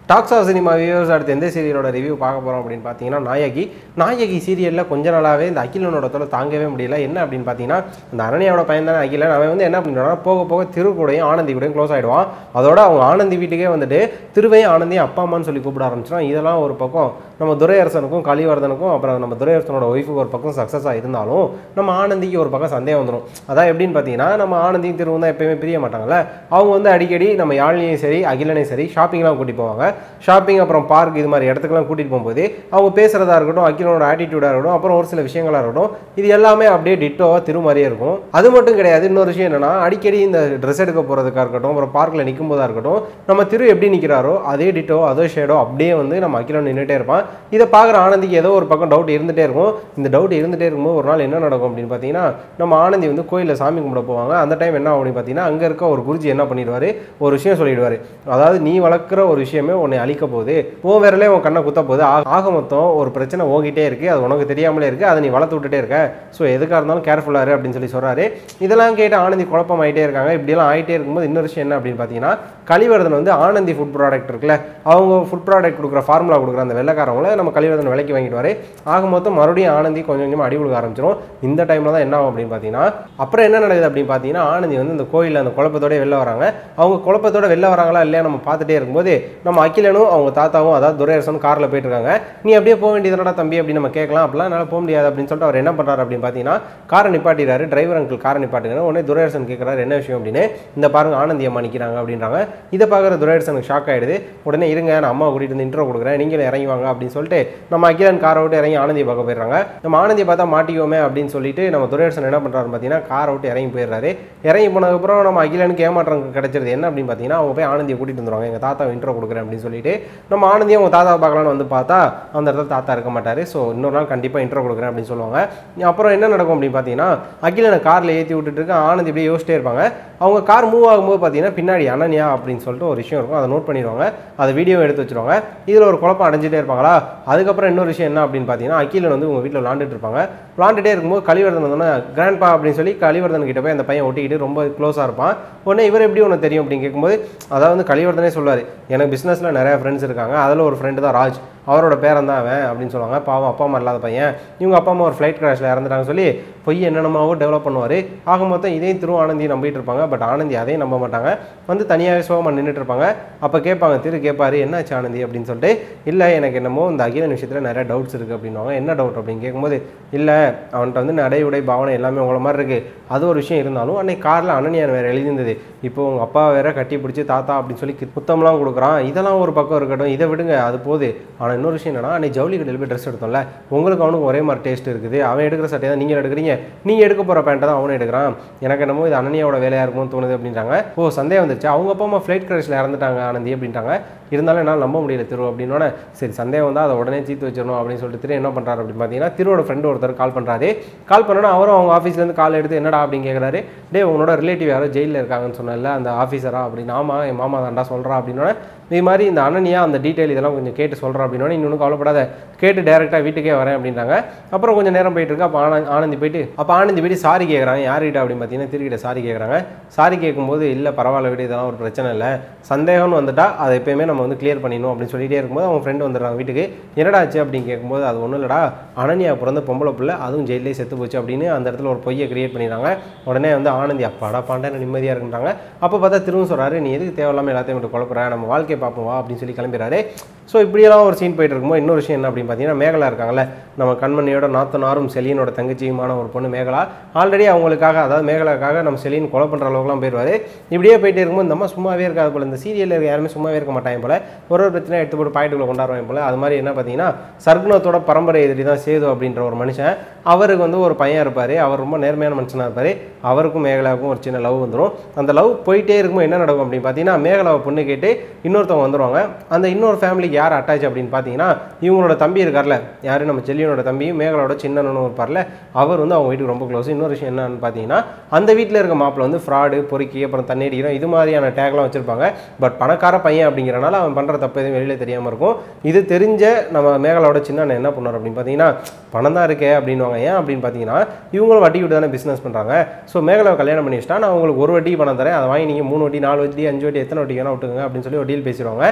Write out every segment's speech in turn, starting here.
tax of cinema viewers அடுத்து எந்த சீரியலோட review பார்க்க போகிறோம் அப்படின்னு பார்த்தீங்கன்னா நாயகி நாயகி சீரியலில் கொஞ்ச நாளாகவே இந்த அகிலனோட தொலை தாங்கவே முடியல என்ன அப்படின்னு பார்த்தீங்கன்னா இந்த அனன்யாவோட பையன் தானே அகிலன் அவன் வந்து என்ன பண்ணுறான்னா போக போக திரு கூடயும் ஆனந்தி கூடயும் க்ளோஸ் ஆகிடுவான் அதோட அவங்க ஆனந்தி வீட்டுக்கே வந்துட்டு திருவையும் ஆனந்தியும் அப்பா அம்மான்னு சொல்லி கூப்பிட ஆரம்பிச்சிடும் இதெல்லாம் ஒரு பக்கம் நம்ம துரையரசனுக்கும் கலிவர்தனுக்கும் அப்புறம் நம்ம துரையரசனோட ஒய்ஃபுக்கு ஒரு பக்கம் சக்ஸஸாக இருந்தாலும் நம்ம ஆனந்திக்கு ஒரு பக்கம் சந்தேகம் வந்துடும் அதான் எப்படின்னு பார்த்தீங்கன்னா நம்ம ஆனந்தியும் திருவும் தான் எப்பயுமே பிரிய மாட்டாங்கல்ல அவங்க வந்து அடிக்கடி நம்ம யாழினியும் சரி அகிலனையும் சரி ஷாப்பிங்லாம் கூட்டிட்டு போவாங்க ஷாப்பிங் அப்புறம் பார்க் இது மாதிரி இடத்துக்குலாம் கூட்டிட்டு போகும்போது அவங்க பேசுறதா இருக்கட்டும் அகிலனோட ஆட்டிடியூடாக இருக்கட்டும் அப்புறம் ஒரு சில விஷயங்களா இருக்கட்டும் இது எல்லாமே அப்படியே டிட்டோவாக திரு மாதிரியே இருக்கும் அது மட்டும் கிடையாது இன்னொரு விஷயம் என்னன்னா அடிக்கடி இந்த ட்ரெஸ் எடுக்க போகிறதுக்காக இருக்கட்டும் அப்புறம் பார்க்கில் நிற்கும் போதா இருக்கட்டும் நம்ம திரு எப்படி நிற்கிறாரோ அதே டிட்டோ அதே ஷேடோ அப்படியே வந்து நம்ம அகிலன் நின்றுட்டே இருப்பான் இதை பார்க்குற ஆனந்திக்கு ஏதோ ஒரு பக்கம் டவுட் இருந்துகிட்டே இருக்கும் இந்த டவுட் இருந்துகிட்டே இருக்கும்போது ஒரு நாள் என்ன நடக்கும் அப்படின்னு பார்த்தீங்கன்னா நம்ம ஆனந்தி வந்து கோயிலில் சாமி கும்பிட போவாங்க அந்த டைம் என்ன ஆகும் அப்படின்னு பார்த்தீங்கன்னா அங்கே இருக்க ஒரு குருஜி என்ன பண்ணிடுவார் ஒரு விஷயம் சொல்லிடுவார் அதாவது நீ வளர்க்குற ஒரு விஷயமே உன்னை அழிக்க போகுது உன் விரலே உன் கண்ணை குத்த போகுது ஆக- ஆக மொத்தம் ஒரு பிரச்சனை ஓகிட்டே இருக்குது அது உனக்கு தெரியாமலே இருக்குது அதை நீ வளர்த்து விட்டுட்டே இருக்க ஸோ எதுக்காக இருந்தாலும் கேர்ஃபுல்லாக இரு அப்படின்னு சொல்லி சொல்கிறாரு இதெல்லாம் கேட்டு ஆனந்தி குழப்பம் ஆகிட்டே இருக்காங்க இப்படியெல்லாம் ஆகிட்டே இருக்கும்போது இன்னொரு விஷயம் என்ன அப்படின்னு பார்த்தீங்கன்னா கலிவர்தன் வந்து ஆனந்தி ஃபுட் ப்ராடக்ட் இருக்குல்ல அவங்க ஃபுட் ப்ராடக்ட் கொடுக்குற ஃபார்முலா கொடுக்குற அந்த வெள்ளைக்காரவங்கள நம்ம கலிவர்தன் விலைக்கு வாங்கிட்டு வர ஆக மொத்தம் மறுபடியும் ஆனந்தி கொஞ்சம் கொஞ்சமாக அடி கொடுக்க ஆரம்பிச்சிடும் இந்த டைமில் தான் என்ன ஆகும் அப்படின்னு பார்த்தீங்கன்னா அப்புறம் என்ன நடக்குது அப்படின்னு பார்த்தீங்கன்னா ஆனந்தி வந்து இந்த கோயிலில் அந்த குழப்பத்தோட வெளில வராங்க அவங்க குழப்பத்தோட வெளில வராங்களா இல்லையா நம்ம பார்த்துட்டே இருக்கும்போது நம்ம அகிலனும் அவங்க தாத்தாவும் அதாவது துரையரசனும் காரில் போயிட்டு இருக்காங்க நீ அப்படியே போக வேண்டியதுனடா தம்பி அப்படின்னு நம்ம கேட்கலாம் அப்படிலாம் என்னால் போக முடியாது அப்படின்னு சொல்லிட்டு அவர் என்ன பண்ணுறாரு அப்படின்னு பார்த்தீங்கன்னா காரை நிப்பாட்டிடுறாரு டிரைவர் அங்கிள் காரை நிப்பாட்டுங்க உடனே துரையரசன் கேட்குறாரு என்ன விஷயம் அப்படின்னு இந்த பாருங்க ஆனந்தி அம்மா நிற்கிறாங்க அப்படின்றாங்க இதை பார்க்குற துரையரசனுக்கு ஷாக் ஆயிடுது உடனே இருங்க நான் அம்மா கூட்டிட்டு வந்து இன்ட்ரோ கொடுக்குறேன் நீங்களும் இறங்கி வாங்க அப்படின்னு சொல்லிட்டு நம்ம அகிலன் காரை விட்டு இறங்கி ஆனந்தியை பார்க்க போயிடுறாங்க நம்ம ஆனந்தியை பார்த்தா மாட்டிக்குவோமே அப்படின்னு சொல்லிட்டு நம்ம துரையரசன் என்ன பண்ணுறாரு பார்த்தீங்கன்னா காரை விட்டு இறங்கி போயிடுறாரு இறங்கி போனதுக்கப்புறம் நம்ம அகிலனுக்கு ஏமாற்றம் கிடைச்சிருது என்ன அப்படின்னு பார்த்தீங்கன்னா அவங்க போய் ஆனந்தியை கூட்டிட்டு வந்துருவாங்க எங்கள் தாத்தா இன்ட்ரோ கொடுக்குறேன் அப்படின்னு சொல்லிட்டு நம்ம ஆனந்தியும் அவங்க தாத்தா பார்க்கலாம்னு வந்து பார்த்தா அந்த இடத்துல தாத்தா இருக்க மாட்டார் ஸோ இன்னொரு நாள் கண்டிப்பாக இன்ட்ரோ கொடுக்குறேன் அப்படின்னு சொல்லுவாங்க அப்புறம் என்ன நடக்கும் அப்படின்னு பார்த்தீங்கன்னா அகிலனை காரில் ஏற்றி விட்டுட்டு இருக்க ஆனந்தி இப்படியே யோசிச்சிட்டே இருப்பாங்க அவங்க கார் மூவ் ஆகும்போது பார்த்தீங்கன்னா பின்னாடி அனன்யா அப்படின்னு சொல்லிட்டு ஒரு விஷயம் இருக்கும் அதை நோட் பண்ணிடுவாங்க அதை வீடியோ எடுத்து வச்சிருவாங்க இதில் ஒரு குழப்பம் அடைஞ்சிட்டே இருப்பாங்களா அதுக்கப்புறம் இன்னொரு விஷயம் என்ன அப்படின்னு பார்த்தீங்கன்னா அகிலன் வந்து உங்கள் வீட்டில் விளாண்டுட்டு இருப்பாங்க விளாண்டுட்டே இருக்கும்போது கலிவர்தன் வந்தோன்னே கிராண்ட்பா அப்படின்னு சொல்லி கலிவர்தன் கிட்ட போய் அந்த பையன் ஒட்டிக்கிட்டு ரொம்ப க்ளோஸாக இருப்பான் உடனே இவர் எப்படி உனக்கு தெரியும் அப்படின்னு கேட்கும்போது அதாவது வந்து கலிவர்தனே சொல்லுவார் எனக்கு பிஸ்னஸில் நிறைய ஃப்ரெண்ட்ஸ் இருக்காங்க அதில் ஒரு ஃப்ரெண்டு தான் ராஜ் அவரோட பேரன் தான் அவன் அப்படின்னு சொல்லுவாங்க பாவம் அப்பா அம்மா இல்லாத பையன் இவங்க அப்பா அம்மா ஒரு ஃப்ளைட் கிராஷில் இறந்துட்டாங்க சொல்லி பொய் என்னென்னமாவோ டெவலப் பண்ணுவார் ஆக மொத்தம் இதையும் திரு ஆனந்தி நம்பிட்டு இருப்பாங்க பட் ஆனந்தி அதையும் நம்ப மாட்டாங்க வந்து தனியாகவே சோகமாக நின்றுட்டு இருப்பாங்க அப்போ கேட்பாங்க திரு கேட்பாரு என்னாச்சு ஆனந்தி அப்படின்னு சொல்லிட்டு இல்லை எனக்கு என்னமோ இந்த அகிலன் விஷயத்தில் நிறைய டவுட்ஸ் இருக்குது அப்படின்வாங்க என்ன டவுட் அப்படின்னு கேட்கும்போது இல்லை அவன்கிட்ட வந்து நடை உடை பாவனை எல்லாமே உங்களை மாதிரி இருக்குது அது ஒரு விஷயம் இருந்தாலும் அன்னைக்கு காரில் அனன்யான் வேறு எழுதியிருந்தது இப்போ உங்கள் அப்பா வேற கட்டி பிடிச்சி தாத்தா அப்படின்னு சொல்லி கி- முத்தம்லாம் கொடுக்குறான் இதெல்லாம் ஒரு பக்கம் இருக்கட்டும் இதை விடுங்க அது போகுது ஆனால் இன்னொரு விஷயம் என்னன்னா அன்னைக்கு ஜவுளி கடையில் போய் ட்ரெஸ் எடுத்தோம்ல உங்களுக்கு அவனுக்கு ஒரே மாதிரி டேஸ்ட் இருக்குது அவன் எடுக்கிற சட்டையை தான் நீங்கள் எடுக்கிறீங்க நீங்கள் எடுக்க போகிற பேண்ட்டை தான் அவனும் எடுக்கிறான் எனக்கு என்னமோ இது அனன்யாவோட வேலையாக இருக்கும்னு தோணுது அப்படின்றாங்க ஓ சந்தேகம் வந்துருச்சு அவங்க அப்பா அம்மா ஃப்ளைட் கிராஷில் இறந்துட்டாங்க ஆனந்தி அப்படின்ட்டாங்க இருந்தாலும் என்னால் நம்ப முடியல திரு அப்படின்னோடனே சரி சந்தேகம் வந்தால் அதை உடனே தீர்த்து வச்சிடணும் அப்படின்னு சொல்லிட்டு திரு என்ன பண்ணுறாரு அப்படின்னு பார்த்தீங்கன்னா திருவோட ஃப்ரெண்டு ஒருத்தர் கால் பண்ணுறாரு கால் பண்ணோன்னா அவரும் அவங்க ஆஃபீஸ்லேருந்து கால் எடுத்து என்னடா அப்படின்னு கேட்குறாரு டே உன்னோட ரிலேட்டிவ் யாரோ ஜெயிலில் இருக்காங்கன்னு சொன்னல அந்த ஆஃபீஸரா அப்படின்னு ஆமா என் மாமா தான்டா சொல்கிறா அப்படின்னோடனே இது மாதிரி இந்த அனன்யா அந்த டீட்டெயில் இதெல்லாம் கொஞ்சம் கேட்டு சொல்கிறேன் அப்படின்னோடனே இன்னொன்று கவலைப்படாத கேட்டு டேரெக்டாக வீட்டுக்கே வரேன் அப்படின்றாங்க அப்புறம் கொஞ்சம் நேரம் போயிட்டு இருக்கு அப்போ ஆனந்த் ஆனந்தி போயிட்டு அப்போ ஆனந்தி போயிட்டு சாரி கேட்குறாங்க யார்கிட்ட அப்படின்னு பார்த்தீங்கன்னா திருக்கிட்ட சாரி கேட்குறாங்க சாரி கேட்கும்போது இல்லை பரவாயில்ல விட இதெல்லாம் ஒரு பிரச்சனை இல்லை சந்தேகம்னு வந்துட்டா அதை எப்பயுமே நம்ம வந்து கிளியர் பண்ணிடணும் அப்படின்னு சொல்லிட்டே இருக்கும்போது அவங்க ஃப்ரெண்டு வந்துடுறாங்க வீட்டுக்கு என்னடா ஆச்சு அப்படின்னு கேட்கும்போது அது ஒன்றும் இல்லடா அனன்யா பிறந்த பொம்பளை பிள்ளை அதுவும் ஜெயிலே செத்து போச்சு அப்படின்னு அந்த இடத்துல ஒரு பொய்யை கிரியேட் பண்ணிடுறாங்க உடனே வந்து ஆனந்தி அப்பாடா பாண்டேன் நிம்மதியாக இருக்குன்றாங்க அப்போ பார்த்தா திரும்ப சொல்கிறாரு நீ எதுக்கு தேவையில்லாமல் எல்லாத்தையும் விட்டு குழப்புற நம்ம வாழ்க்கையை பார்ப்போம் வா அப்படின்னு சொல்லி கிளம்பிடுறாரு ஸோ இப்படியெல்லாம் ஒரு சீன் போயிட்டு இருக்கும்போது இன்னொரு விஷயம் என்ன அப்படின்னு பார்த்தீங்கன்னா மேகலா இருக்காங்கல்ல நம்ம கண்மணியோட நாத்தனாரும் செலியனோட தங்கச்சியுமான ஒரு பொண்ணு மேகலா ஆல்ரெடி அவங்களுக்காக அதாவது மேகலாக்காக நம்ம செலியன் கொலை பண்ணுற அளவுக்குலாம் போயிடுவார் இப்படியே போயிட்டே இருக்கும்போது இந்த அம்மா சும்மாவே இருக்காது போல இந்த சீரியலில் இருக்க யாருமே சும்மாவே இருக்க மாட்டாங்க போல ஒரு ஒரு பிரச்சனை எடுத்து போட்டு பாயிண்ட்டுக்குள்ள கொண்டாடுவாங்க போல அது மாதிரி என்ன பார்த்தீங்கன்னா சர்க்குணத்தோட பரம்பரை எதிரி தான் சேது அப்படின்ற ஒரு மனுஷன் அவருக்கு வந்து ஒரு பையன் இருப்பார் அவர் ரொம்ப நேர்மையான மனுஷனாக இருப்பார் அவருக்கும் மேகலாவுக்கும் ஒரு சின்ன லவ் வந்துடும் அந்த லவ் போயிட்டே இருக்கும்போது என்ன நடக்கும் அப்படின்னு பார்த்தீங்கன்னா மேகலாவை பொண்ணு கேட்டு இன்னொருத்தவங்க வந்துருவாங்க அந்த இன்னொரு ஃபேமிலிக்கு யார் அட்டாச் அப்படின்னு பார்த்தீங்கன்னா இவங்களோட தம்பி இருக்கார்ல யார் நம்ம செல்லியனோட தம்பியும் மேகலோட சின்னனும் இருப்பார்ல அவர் வந்து அவங்க வீட்டுக்கு ரொம்ப க்ளோஸ் இன்னொரு விஷயம் என்னன்னு பார்த்தீங்கன்னா அந்த வீட்டில் இருக்க மாப்பிள்ள வந்து ஃப்ராடு பொறுக்கி அப்புறம் தண்ணீடிக்கிறோம் இது மாதிரியான டேக்லாம் வச்சிருப்பாங்க பட் பணக்கார பையன் அப்படிங்கிறனால அவன் பண்ணுற தப்பு எதுவும் வெளியில் தெரியாமல் இருக்கும் இது தெரிஞ்ச நம்ம மேகலோட சின்ன என்ன பண்ணார் அப்படின்னு பார்த்தீங்கன்னா பணம் தான் இருக்கே அப்படின்வாங்க ஏன் அப்படின்னு பார்த்தீங்கன்னா இவங்களும் வட்டி விட்டு தானே பிஸ்னஸ் பண்ணுறாங்க ஸோ மேகலாவை கல்யாணம் பண்ணி வச்சுட்டா நான் உங்களுக்கு ஒரு வட்டி பணம் தரேன் அதை வாங்கி நீங்கள் மூணு வட்டி நாலு வட்டி அஞ்சு வட்டி எத்தனை வட்டி வேணா விட்டுங்க அப்படின்னு சொல்லி ஒரு டீல் பேசிடுவாங்க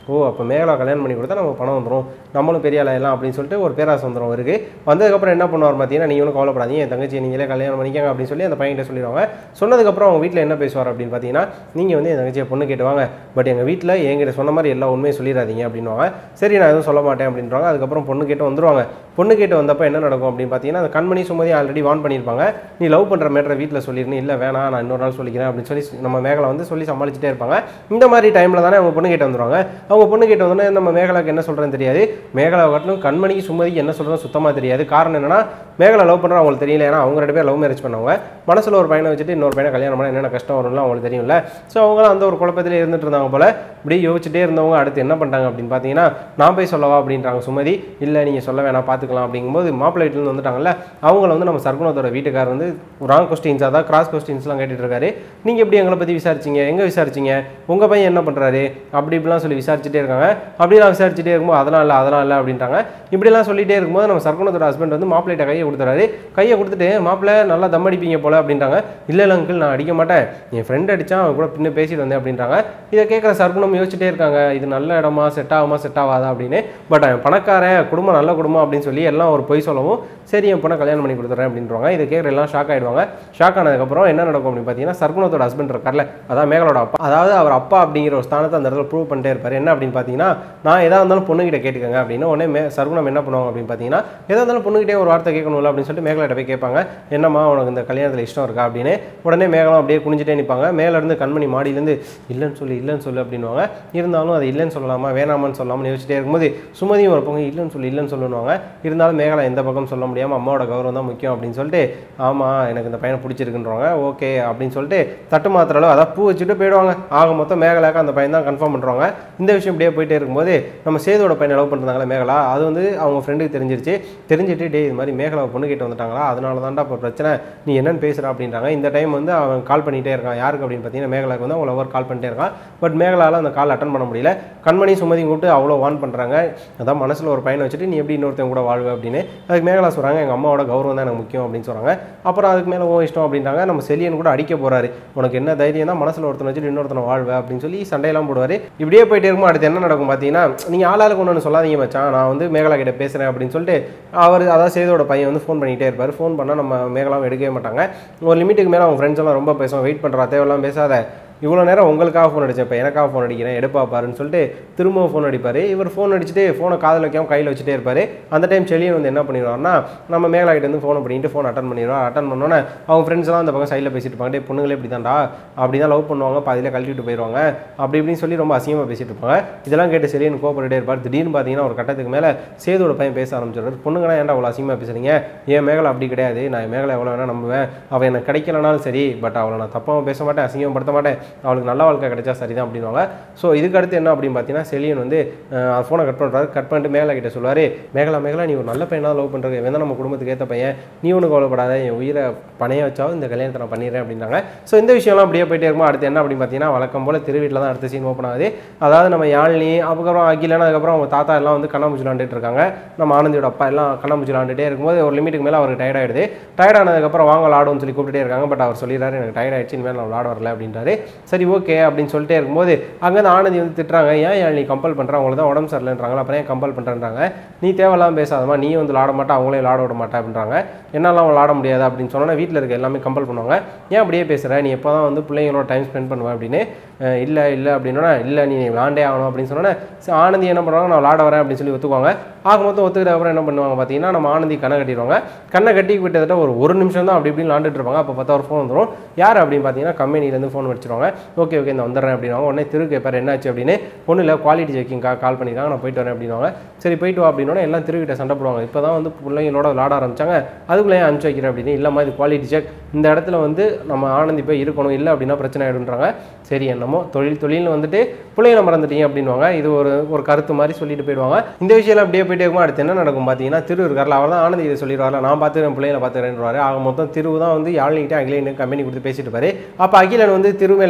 ஓ அப்போ மேகலா கல்யாணம் பண்ணி கொடுத்தா நம்ம பணம் வந்துடும் நம்மளும் பெரிய ஆளாயிடலாம் அப்படின்னு சொல்லிட்டு ஒரு பேராசை வந்துடும் அவருக்கு வந்ததுக்கப்புறம் என்ன பண்ணுவார் பார்த்தீங்கன்னா நீங்கள் ஒன்றும் கவலைப்படாதீங்க என் தங்கச்சி நீங்களே கல்யாணம் பண்ணிக்கங்க அப்படின்னு சொல்லி அந்த பையன்கிட்ட சொல்லிடுவாங்க சொன்னதுக்கப்புறம் அவங்க வீட்டில் என்ன பேசுவார் அப்படின்னு பார்த்தீங்கன்னா நீங்கள் வந்து என் தங்கச்சியை பொண்ணு கேட்டுவாங்க பட் எங்கள் வீட்டில் என்கிட்ட சொன்ன மாதிரி எல்லா உண்மையும் சொல்லிடாதீங்க அப்படின்வாங்க சரி நான் எதுவும் சொல்ல மாட்டேன் அப்படின்றாங்க அதுக்கப்புறம் பொண்ணு கேட்டு வந்துருவாங்க பொண்ணு கேட்டு வந்தப்போ என்ன நடக்கும் அப்படின்னு பார்த்தீங்கன்னா அந்த கண்மணி சுமதி ஆல்ரெடி வான் பண்ணியிருப்பாங்க நீ லவ் பண்ணுற மேட்டரை வீட்டில் சொல்லிருந்தேன் இல்லை வேணாம் நான் இன்னொரு நாள் சொல்லிக்கிறேன் அப்படின்னு சொல்லி நம்ம மேகலை வந்து சொல்லி சமாளிச்சுட்டே இருப்பாங்க இந்த மாதிரி டைமில் தானே அவங்க பொண்ணு கேட்டு வந்துருவாங்க அவங்க பொண்ணு கேட்டு வந்தோடனே நம்ம மேகலாக்கு என்ன சொல்கிறேன்னு தெரியாது மேகலா காட்டிலும் கண்மணிக்கு சுமதிக்கு என்ன சொல்கிறோம் சுத்தமாக தெரியாது காரணம் என்னன்னா மேகலை லவ் பண்ணுறோம் அவங்களுக்கு தெரியல ஏன்னா அவங்க ரெண்டு பேர் லவ் மேரேஜ் பண்ணவங்க மனசில் ஒரு பையனை வச்சுட்டு இன்னொரு பையனை கல்யாணம் பண்ண என்னென்ன கஷ்டம் வரும்ல அவங்களுக்கு தெரியும்ல ஸோ அவங்களும் அந்த ஒரு குழப்பத்திலே இருந்துட்டு இருந்தாங்க போல இப்படி யோசிச்சுட்டே இருந்தவங்க அடுத்து என்ன பண்ணிட்டாங்க அப்படின்னு பார்த்தீங்கன்னா நான் போய் சொல்லவா அப்படின்றாங்க சுமதி இல்லை நீங்கள் சொல்ல வேணாம் பார்த்துக்கலாம் அப்படிங்கும்போது மாப்பிள்ளை வீட்டிலேருந்து வந்துட்டாங்கல்ல அவங்கள வந்து நம்ம சர்க்குணத்தோட வீட்டுக்கார் வந்து ராங் கொஸ்டின்ஸ் அதாவது கிராஸ் கொஸ்டின்ஸ்லாம் கேட்டுட்டு இருக்காரு நீங்கள் எப்படி எங்களை பற்றி விசாரிச்சீங்க எங்கே விசாரிச்சீங்க உங்கள் பையன் என்ன பண்ணுறாரு அப்படி இப்படிலாம் சொல்லி விசாரிச்சுட்டே இருக்காங்க அப்படிலாம் விசாரிச்சுட்டே இருக்கும்போது அதெல்லாம் இல்லை அதெல்லாம் இல்லை அப்படின்ட்டாங்க இப்படிலாம் சொல்லிட்டே இருக்கும்போது நம்ம சர்க்குணத்தோட ஹஸ்பண்ட் வந்து மாப்பிள்ளைகிட்ட கையை கொடுத்துறாரு கையை கொடுத்துட்டு மாப்பிள்ளை நல்லா தம் அடிப்பீங்க போல அப்படின்றாங்க இல்லை இல்லை அங்கிள் நான் அடிக்க மாட்டேன் என் ஃப்ரெண்ட் அடிச்சா அவன் கூட பின்ன பேசிட்டு வந்தேன் அப்படின்றாங்க இதை கேட்குற சர்க்குணம் யோசிச்சுட்டே இருக்காங்க இது நல்ல இடமா செட் ஆகுமா செட் ஆகாதா அப்படின்னு பட் அவன் பணக்காரன் குடும்பம் நல்ல குடும்பம் அப்படின்னு சொல்லி எல்லாம் ஒரு பொய் சொல்லவும் சரி என் பொண்ணை கல்யாணம் பண்ணி கொடுத்துறேன் அப்படின்றாங்க இதை கேட்குற எல்லாம் ஷாக் ஆயிடுவாங்க ஷாக் ஆனதுக்கப்புறம் என்ன நடக்கும் அப்படின்னு பார்த்தீங்கன்னா சர்க்குணத்தோட ஹஸ்பண்ட் இருக்கார்ல அதான் மேகலோட அப்பா அதாவது அவர் அப்பா அப்படிங்கிற ஒரு ஸ்தானத்தை அந்த இடத்துல ப்ரூவ் பண்ணிட்டே இருப்பார் என்ன அப்படின்னு பார்த்தீங்கன்னா நான் எதா இருந்தாலும் பொண்ணுகிட்ட கேட்டுக்கங்க அப்படின்னு உடனே மே சர்க்குணம் என்ன பண்ணுவாங்க அப்படின்னு பார்த்தீங்கன்னா எதா இருந்தாலும் பொண்ணுகிட்டே ஒரு வார்த்தை கேட்கணும்ல அப்படின்னு சொல்லிட்டு மேகலாட்ட போய் கேட்பாங்க என்னம்மா உனக்கு இந்த கல்யாணத்தில் இஷ்டம் இருக்கா அப்படின்னு உடனே மேகலாம் அப்படியே குனிஞ்சிட்டே நிற்பாங்க மேலேருந்து கண்மணி மாடியிலேருந்து இல்லைன்னு சொல்லு இல்லைன்னு சொல்லு அப்படின்னுவாங்க இருந்தாலும் அது இல்லைன்னு சொல்லலாமா வேணாமான்னு சொல்லாமல் யோசிச்சிட்டே இருக்கும்போது சுமதியும் ஒரு பக்கம் இல்லைன்னு சொல்லி இல்லைன்னு சொல்லுவாங்க இருந்தாலும் மேகலா எந்த பக்கம் சொல்ல முடியாமல் அம்மாவோட கௌரவம் தான் முக்கியம் அப்படின்னு சொல்லிட்டு ஆமாம் எனக்கு இந்த பையனை பிடிச்சிருக்குன்றவங்க ஓகே அப்படின்னு சொல்லிட்டு தட்டு மாத்திர அளவு அதான் பூ வச்சுட்டு போயிடுவாங்க ஆக மொத்தம் மேகலாக்கு அந்த பையன் தான் கன்ஃபார்ம் பண்ணுறாங்க இந்த விஷயம் இப்படியே போயிட்டே இருக்கும்போது நம்ம சேதுவோட பையனை லவ் பண்ணுறாங்களே மேகலா அது வந்து அவங்க ஃப்ரெண்டுக்கு தெரிஞ்சிருச்சு தெரிஞ்சுட்டு டே இது மாதிரி மேகலா பொண்ணு கிட்ட வந்துட்டாங்களா அதனால தான்டா இப்போ பிரச்சனை நீ என்னன்னு பேசுகிற அப்படின்றாங்க இந்த டைம் வந்து அவன் கால் பண்ணிகிட்டே இருக்கான் யாருக்கு அப்படின்னு பார்த்தீங்கன்னா மேகலாக்கு வந்து அவங்க லவர் கால் பண்ணிட்டே இருக்கான் பட் மேகலால அந்த கால் அட்டன் பண்ண முடியல கண்மணி சுமதி கூப்பிட்டு அவ்வளோ வான் பண்ணுறாங்க அதான் மனசில் ஒரு பையனை வச்சுட்டு நீ எப்படி இன்னொருத்தன் கூட வாழ்வு அப்படின்னு அதுக்கு மேகலா சொல்கிறாங்க எங்கள் அம்மாவோட கௌரவம் தான் எனக்கு முக்கியம் அப்படின்னு சொல்கிறாங்க அப்புறம் அதுக்கு மேலே ஓ இஷ்டம் அப்படின்றாங்க நம்ம செலியன் கூட அடிக்க போறாரு உனக்கு என்ன தைரியம் தான் மனசில் ஒருத்தனை வச்சுட்டு இன்னொருத்தனை வாழ்வே அப்படின்னு சொல்லி சண்டையெல்லாம் போடுவார் இப்படியே போயிட்டே இருக்கும் அடுத்து என்ன நடக்கும் பார்த்தீங்கன்னா நீங்கள் ஆளாளுக்கு ஒன்று சொல்லாதீங்க மச்சான் நான் வந்து மேகலா கிட்ட பேசுகிறேன் அப்படின்னு சொல்லிட்டு அவர் அதாவது சேதோட பையன் வந்து ஃபோன் பண்ணிகிட்டே இருப்பார் ஃபோன் பண்ணால் நம்ம மேகலாம் எடுக்கவே மாட்டாங்க ஒரு லிமிட்டுக்கு மேலே அவங்க ஃப்ரெண்ட்ஸ் எல்லாம் ரொம்ப பேசுவோம் வெயிட் பண்ணுறா தேவையெல்லாம் பேசாத இவ்வளோ நேரம் உங்களுக்காக ஃபோன் அடிச்சேன் இப்போ எனக்காக ஃபோன் அடிக்கிறேன் எடுப்பா பாருன்னு சொல்லிட்டு திரும்பவும் ஃபோன் அடிப்பார் இவர் ஃபோன் அடிச்சுட்டு ஃபோனை காதில் வைக்காம கையில் வச்சுட்டே இருப்பார் அந்த டைம் செலியன் வந்து என்ன பண்ணிடுவார்னா நம்ம மேகலா கிட்ட இருந்து ஃபோனை பண்ணிட்டு ஃபோன் அட்டன் பண்ணிடுவார் அட்டன் பண்ணோன்னே அவங்க ஃப்ரெண்ட்ஸ் எல்லாம் அந்த பக்கம் சைடில் பேசிட்டு இருப்பாங்க டே பொண்ணுங்களே இப்படி தான்டா அப்படி தான் லவ் பண்ணுவாங்க பாதியில் கழட்டிட்டு போயிடுவாங்க அப்படி இப்படின்னு சொல்லி ரொம்ப அசிங்கமாக பேசிட்டு இருப்பாங்க இதெல்லாம் கேட்டு செலியன் கோபப்பட்டுட்டே இருப்பார் திடீர்னு பார்த்தீங்கன்னா ஒரு கட்டத்துக்கு மேலே சேதோட பையன் பேச ஆரம்பிச்சிடுறாரு பொண்ணுங்கன்னா ஏன்டா அவ்வளோ அசிங்கமாக பேசுறீங்க என் மேகலா அப்படி கிடையாது நான் என் மேகலா எவ்வளோ வேணா நம்புவேன் அவள் எனக்கு கிடைக்கலனாலும் சரி பட் அவளை நான் தப்பாகவும் பேச மாட்டேன் அசிங்கமாக படுத்த மாட்டேன் அவளுக்கு நல்ல வாழ்க்கை கிடைச்சா சரிதான் அப்படின்வாங்க ஸோ இதுக்கு அடுத்து என்ன அப்படின்னு பார்த்தீங்கன்னா செலியன் வந்து ஃபோனை கட் பண்ணுறாரு கட் பண்ணிட்டு மேகலா கிட்ட சொல்லுவார் மேகலா மேகலா நீ ஒரு நல்ல பையனாக லவ் பண்ணுறது இவன் தான் நம்ம குடும்பத்துக்கு ஏற்ற பையன் நீ ஒன்றும் கவலைப்படாத என் உயிரை பணைய வச்சாவும் இந்த கல்யாணத்தை நான் பண்ணிடுறேன் அப்படின்னாங்க ஸோ இந்த விஷயம்லாம் அப்படியே போயிட்டே இருக்கும் அடுத்து என்ன அப்படின்னு பார்த்தீங்கன்னா வழக்கம் போல் திருவீட்டில் தான் அடுத்த சீன் ஓப்பன் ஆகுது அதாவது நம்ம யாழினி அதுக்கப்புறம் அகிலன் அதுக்கப்புறம் அவங்க தாத்தா எல்லாம் வந்து கண்ணாமூச்சி விளாண்டுட்டு இருக்காங்க நம்ம ஆனந்தியோட அப்பா எல்லாம் கண்ணாமூச்சி விளாண்டுட்டே இருக்கும்போது ஒரு லிமிட்டுக்கு மேலே அவருக்கு டயர்ட் ஆயிடுது டயர்ட் ஆனதுக்கப்புறம் வாங்க விளாடுவோம்னு சொல்லி கூப்பிட்டுட்டே இருக்காங்க பட் அவர் சொல்லிடுறாரு எனக்கு டயர்ட் ஆயிடுச்சு இனிமேல் நான் விளாட வரல அப்படின்றாரு சரி ஓகே அப்படின்னு சொல்லிட்டே இருக்கும்போது அங்கேருந்து ஆனந்தி வந்து திட்டுறாங்க ஏன் ஏன் நீ கம்பல் பண்ணுற அவங்கள தான் உடம்பு சரியில்லைன்றாங்க அப்புறம் ஏன் கம்பல் பண்ணுறேன்றாங்க நீ தேவையில்லாம பேசாதமா நீ வந்து விளாட மாட்டா அவங்களே விளாட விட மாட்டா அப்படின்றாங்க என்னாலாம் விளாட முடியாது அப்படின்னு சொன்னோன்னா வீட்டில் இருக்க எல்லாமே கம்பல் பண்ணுவாங்க ஏன் அப்படியே பேசுகிற நீ எப்போ தான் வந்து பிள்ளைங்களோட டைம் ஸ்பெண்ட் பண்ணுவேன் அப்படின்னு அஹ் இல்லை இல்லை அப்படின்னா இல்லை நீ விளாண்டே ஆகணும் அப்படின்னு சொன்னோன்னே சரி, ஆனந்தி என்ன பண்ணுவாங்க நான் விளாட வரேன் அப்படின்னு சொல்லி ஒத்துக்குவாங்க ஆக மொத்தம் ஒத்துக்கிட்ட அப்புறம் என்ன பண்ணுவாங்க பார்த்தீங்கன்னா நம்ம ஆனந்தி கண்ணை கட்டிடுவாங்க கண்ணை கட்டி கிட்டத்தட்ட ஒரு ஒரு நிமிஷம் தான் அப்படி இப்படின்னு விளாண்டுட்டு இருப்பாங்க அப்போ பார்த்தா ஒரு ஃபோன் வந்துடும் யார் அப்படின்னு பார்த்தீங்கன்னா கம்பெனிலேருந்து ஃபோன் வச்சிருவாங்க ஓகே ஓகே இந்த வந்துடுறேன் அப்படின்னா உடனே திரு கேட்பார் என்னாச்சு அப்படின்னு ஒன்றும் இல்லை குவாலிட்டி செக்கிங்காக கால் பண்ணியிருக்காங்க நான் போயிட்டு வரேன் அப்படின்னுவாங்க சரி போயிட்டு வா அப்படின்னோட எல்லாம் திருவிட்ட சண்டை போடுவாங்க இப்போ தான் வந்து பிள்ளைங்களோட விளாட ஆரம்பிச்சாங்க அதுக்குள்ளே ஏன் அனுப்பிச்சு வைக்கிறேன் அப்படின்னு இல்லைம்மா இது குவாலிட்டி செக் இந்த இடத்துல வந்து நம்ம ஆனந்தி போய் இருக்கணும் இல்லை அப்படின்னா பிரச்சனை ஆகிடுன்றாங்க சரி என்னமோ தொழில் தொழில்னு வந்துட்டு பிள்ளைகளை மறந்துட்டீங்க அப்படின்வாங்க இது ஒரு ஒரு கருத்து மாதிரி சொல்லிட்டு போயிடுவாங்க இந்த விஷயம் அப்படியே போயிட்டே இருக்கும் அடுத்து என்ன நடக்கும் பார்த்தீங்கன்னா திரு இருக்கார்ல அவர் தான் ஆனந்தி இதை சொல்லிடுவார்ல நான் பார்த்து என் பிள்ளைகளை பார்த்துக்கிறேன்றாரு ஆக மொத்தம் திரு தான் வந்து யாழ்னிக்கிட்டே அகிலேன்னு கம்பெனி கொடுத்து பேசிட்டு இருப்பாரு அப்போ அகிலன் வந்து திரு மேலே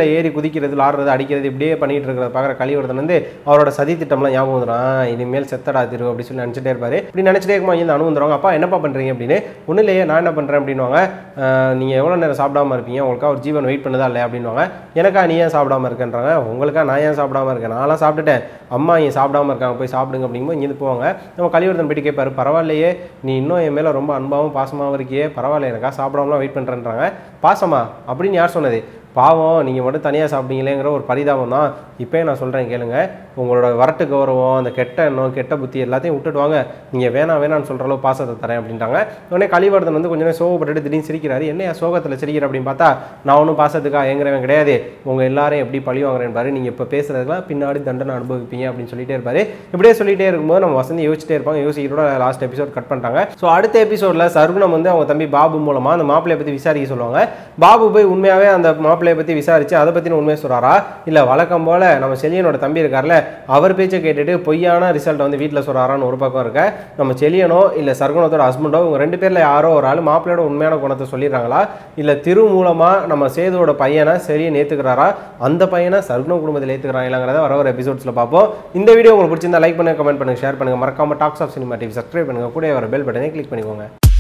மேலே ஏறி குதிக்கிறது விளாடுறது அடிக்கிறது இப்படியே பண்ணிட்டு இருக்கிறத பார்க்குற கலிவர்தன் வந்து அவரோட சதி திட்டம்லாம் ஞாபகம் வந்துடும் இனிமேல் செத்தடா திரு அப்படி சொல்லி நினச்சிட்டே இருப்பாரு இப்படி நினச்சிட்டே இருக்குமா இந்த அணு வந்துருவாங்க அப்பா என்னப்பா பண்ணுறீங்க அப்படின்னு ஒன்றும் இல்லையே நான் என்ன பண்ணுறேன் அப்படின்னுவாங்க நீங்கள் எவ்வளோ நேரம் சாப்பிடாம இருப்பீங்க உங்களுக்கா ஒரு ஜீவன் வெயிட் பண்ணதா இல்லையா அப்படின்னுவாங்க எனக்கா நீ ஏன் சாப்பிடாம இருக்கேன்றாங்க உங்களுக்கா நான் ஏன் சாப்பிடாம இருக்கேன் நான்லாம் சாப்பிட்டுட்டேன் அம்மா இங்கே சாப்பிடாம இருக்காங்க போய் சாப்பிடுங்க அப்படிங்கும்போது இங்கேருந்து போவாங்க நம்ம கலிவர்தன் போயிட்டு கேட்பாரு பரவாயில்லையே நீ இன்னும் என் மேலே ரொம்ப அன்பாகவும் பாசமாகவும் இருக்கியே பரவாயில்ல எனக்கா சாப்பிடாமலாம் வெயிட் பண்ணுறேன்றாங்க பாசமா அப்படின்னு யார் சொன்னது பாவம் நீங்கள் மட்டும் தனியாக சாப்பிட்டீங்களேங்கிற ஒரு பரிதாபம் தான் இப்போயே நான் சொல்கிறேன் கேளுங்க உங்களோட வரட்டு கௌரவம் அந்த கெட்ட எண்ணம் கெட்ட புத்தி எல்லாத்தையும் விட்டுட்டு வாங்க நீங்கள் வேணாம் வேணாம்னு சொல்கிற அளவு பாசத்தை தரேன் அப்படின்ட்டாங்க உடனே கலிவர்தன் வந்து கொஞ்சம் நேரம் சோகப்பட்டுட்டு திடீர்னு சிரிக்கிறாரு என்ன சோகத்தில் சிரிக்கிற அப்படின்னு பார்த்தா நான் ஒன்றும் பாசத்துக்காக ஏங்குறவன் கிடையாது உங்கள் எல்லாரையும் எப்படி பழி வாங்குறேன் பாரு நீங்கள் இப்போ பேசுறதுலாம் பின்னாடி தண்டனை அனுபவிப்பீங்க அப்படின்னு சொல்லிட்டே இருப்பாரு இப்படியே சொல்லிட்டே இருக்கும்போது நம்ம வசந்தி யோசிச்சிட்டே இருப்பாங்க யோசிக்கிறோட லாஸ்ட் எபிசோட் கட் பண்ணிட்டாங்க ஸோ அடுத்த எபிசோடில் சர்குணம் வந்து அவங்க தம்பி பாபு மூலமாக அந்த மாப்பிளையை பற்றி விசாரிக்க சொல்லுவாங்க பாபு போய் உண்மையாகவே அந்த மாப்பிளையை பற்றி விசாரிச்சு அதை பற்றின உண்மையை சொல்கிறாரா இல்லை வழக்கம் போல் நம்ம செலியனோட தம்பி இருக்கார்ல அவர் பேச்சை கேட்டுட்டு பொய்யான ரிசல்ட் வந்து வீட்டில் சொல்கிறாரான்னு ஒரு பக்கம் இருக்க நம்ம செலியனோ இல்லை சர்குணத்தோட ஹஸ்பண்டோ இவங்க ரெண்டு பேரில் யாரோ ஒரு ஆள் மாப்பிள்ளையோட உண்மையான குணத்தை சொல்லிடுறாங்களா இல்லை திரு மூலமாக நம்ம சேதுவோட பையனை சரியை ஏற்றுக்கிறாரா அந்த பையனை சர்குணம் குடும்பத்தில் ஏற்றுக்கிறாங்களாங்கிறத வர ஒரு எபிசோட்ஸில் பார்ப்போம் இந்த வீடியோ உங்களுக்கு பிடிச்சிருந்தா லைக் பண்ணுங்க கமெண்ட் பண்ணுங்க ஷேர் பண்ணுங்க மறக்காம talks of cinema TV subscribe பண்ணுங்க கூட வர பெல் பட்டனை கிளிக் பண்ணிக்கோங்க